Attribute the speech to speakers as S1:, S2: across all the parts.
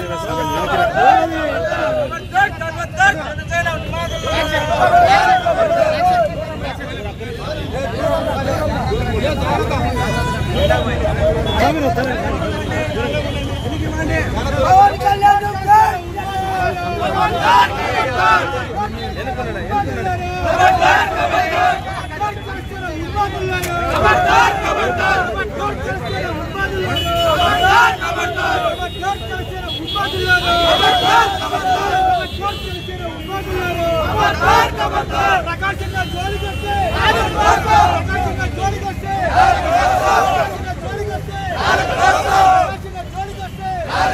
S1: పవన్ కళ్యాణ్ జై! ప్రకాశంగా జోలికొస్తే ప్రకాశంగా జోలికొస్తే ప్రకాశంగా జోలికొస్తే ప్రకాశంగా జోలికొస్తే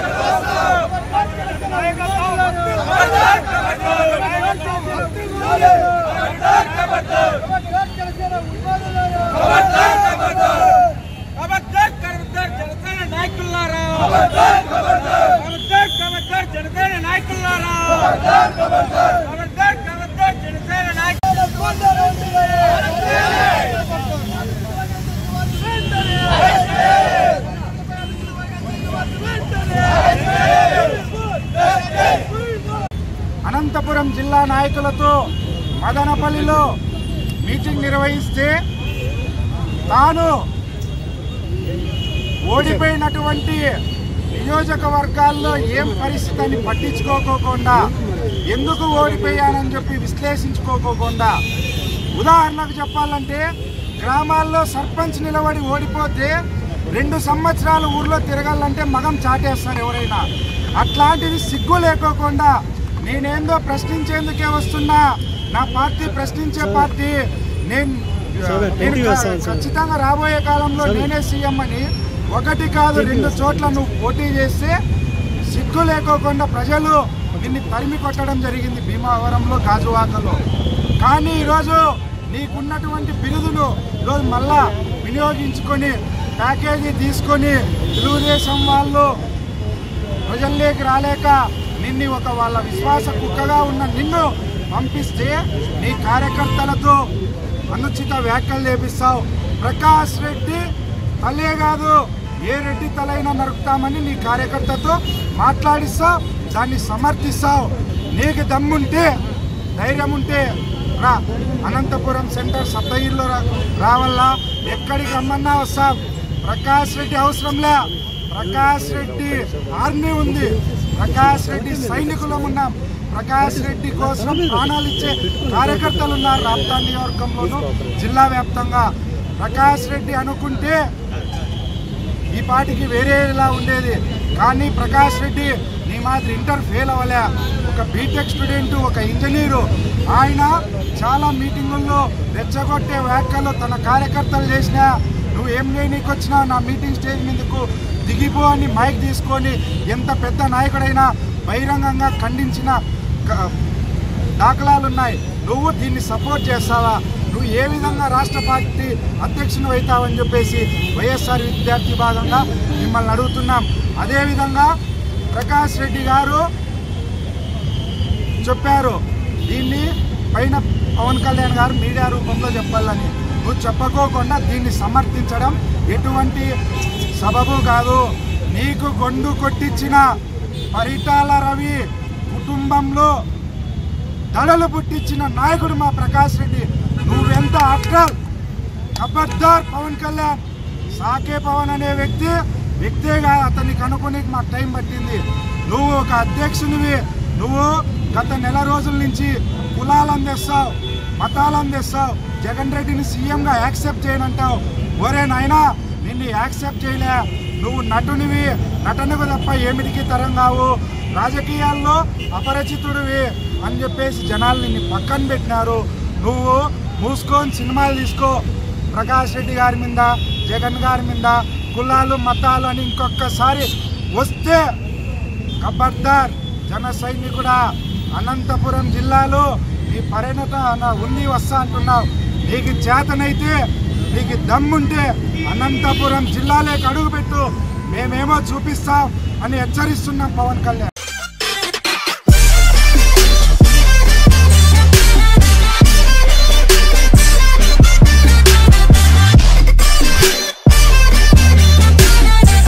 S2: ఖబర్దార్ ఖబర్దార్ జనసేన నాయకులారా ఖబర్దార్ ఖబర్దార్ ఖబర్దార్ జనసేన నాయకులారా ఖబర్దార్ ఖబర్దార్ జనసేన నాయకులు
S3: అనంతపురం జిల్లా నాయకులతో మదనపల్లిలో మీటింగ్ నిర్వహిస్తే తాను ఓడిపోయినటువంటి నియోజకవర్గాల్లో ఏం పరిస్థితి అని పట్టించుకోకోకుండా ఎందుకు ఓడిపోయానని చెప్పి విశ్లేషించుకోకోకుండా ఉదాహరణకు చెప్పాలంటే గ్రామాల్లో సర్పంచ్ నిలబడి ఓడిపోతే రెండు సంవత్సరాలు ఊర్లో తిరగాలంటే మగం చాటేస్తారు ఎవరైనా అట్లాంటిది సిగ్గు లేకోకుండా నేనేందో ప్రశ్నించేందుకే వస్తున్నా నా పార్టీ ప్రశ్నించే పార్టీ నేను నేను క- ఖచ్చితంగా రాబోయే కాలంలో నేనే సీఎం అని ఒకటి కాదు రెండు చోట్ల నువ్వు పోటీ చేస్తే సిగ్గు లేకోకుండా ప్రజలు నిన్ను తరిమి కొట్టడం జరిగింది భీమావరంలో గాజువాకలో కానీ ఈరోజు నీకున్నటువంటి బిరుదును ఈరోజు మళ్ళా వినియోగించుకొని ప్యాకేజీ తీసుకొని తెలుగుదేశం వాళ్ళు ప్రజల్లోకి రాలేక నిన్ను ఒక వాళ్ళ విశ్వాస కుక్కగా ఉన్న నిన్ను పంపిస్తే నీ కార్యకర్తలతో అనుచిత వ్యాఖ్యలు చేపిస్తావు ప్రకాష్ రెడ్డి తలే కాదు ఏ రెడ్డి తలైనా నరుకుతామని నీ కార్యకర్తతో మాట్లాడిస్తావు దాన్ని సమర్థిస్తావు నీకు దమ్ముంటే ధైర్యం ఉంటే రా అనంతపురం సెంటర్ సప్తగిరిలో రా రావాలా ఎక్కడికి రమ్మన్నా వస్తాం ప్రకాష్ రెడ్డి అవసరంలే ప్రకాష్ రెడ్డి ఆర్మీ ఉంది ప్రకాష్ రెడ్డి సైనికులం ఉన్నాం ప్రకాష్ రెడ్డి కోసం ప్రాణాలు ఇచ్చే కార్యకర్తలు ఉన్నారు రాప్తా నియోజకవర్గంలోనూ జిల్లా వ్యాప్తంగా ప్రకాష్ రెడ్డి అనుకుంటే ఈ పాటికి వేరేలా ఉండేది కానీ ప్రకాష్ రెడ్డి నీ మాదిరి ఇంటర్ ఫెయిల్ అవ్వలే ఒక బీటెక్ స్టూడెంట్ ఒక ఇంజనీరు ఆయన చాలా మీటింగుల్లో రెచ్చగొట్టే వ్యాఖ్యలు తన కార్యకర్తలు చేసిన నువ్వు ఏం చేయనీకి వచ్చినా నా మీటింగ్ స్టేజ్ మీదకు దిగిపో అని మైక్ తీసుకొని ఎంత పెద్ద నాయకుడైనా బహిరంగంగా ఖండించిన క- దాఖలాలు ఉన్నాయి నువ్వు దీన్ని సపోర్ట్ చేస్తావా నువ్వు ఏ విధంగా రాష్ట్ర పార్టీ అధ్యక్షుడు అవుతావని చెప్పేసి వైఎస్ఆర్ విద్యార్థి భాగంగా మిమ్మల్ని అడుగుతున్నాం అదేవిధంగా ప్రకాష్ రెడ్డి గారు చెప్పారు దీన్ని పైన పవన్ కళ్యాణ్ గారు మీడియా రూపంలో చెప్పాలని నువ్వు చెప్పకోకుండా దీన్ని సమర్థించడం ఎటువంటి సబబు కాదు నీకు గొండు కొట్టించిన పరిటాల రవి కుటుంబంలో దడలు పుట్టించిన నాయకుడు మా ప్రకాష్ రెడ్డి నువ్వెంత అట్టర్ ఖబర్దార్ పవన్ కళ్యాణ్ సాకే పవన్ అనే వ్యక్తి వ్యక్తిగా అతన్ని కనుక్కోనికి మాకు టైం పట్టింది నువ్వు ఒక అధ్యక్షునివి నువ్వు గత నెల రోజుల నుంచి కులాలను తెస్తావు మతాలను తెస్తావు జగన్ రెడ్డిని సీఎంగా యాక్సెప్ట్ చేయనంటావు ఒరే నాయనా నిన్ను యాక్సెప్ట్ చేయలే నువ్వు నటునివి నటనకు తప్ప ఏమిటికి తరం కావు రాజకీయాల్లో అపరిచితుడివి అని చెప్పేసి జనాలు నిన్ను పక్కన పెట్టినారు నువ్వు మూసుకొని సినిమాలు తీసుకో ప్రకాష్ రెడ్డి గారి మీద జగన్ గారి మీద కులాలు మతాలు అని ఇంకొకసారి వస్తే ఖబర్దార్ జన సైనికుడా అనంతపురం జిల్లాలో నీ పరిణత నా ఉంది వస్తా అంటున్నావు నీకు చేతనైతే నీకు దమ్ముంటే అనంతపురం జిల్లాలోకి అడుగుపెట్టు మేమేమో చూపిస్తాం అని హెచ్చరిస్తున్నాం పవన్ కళ్యాణ్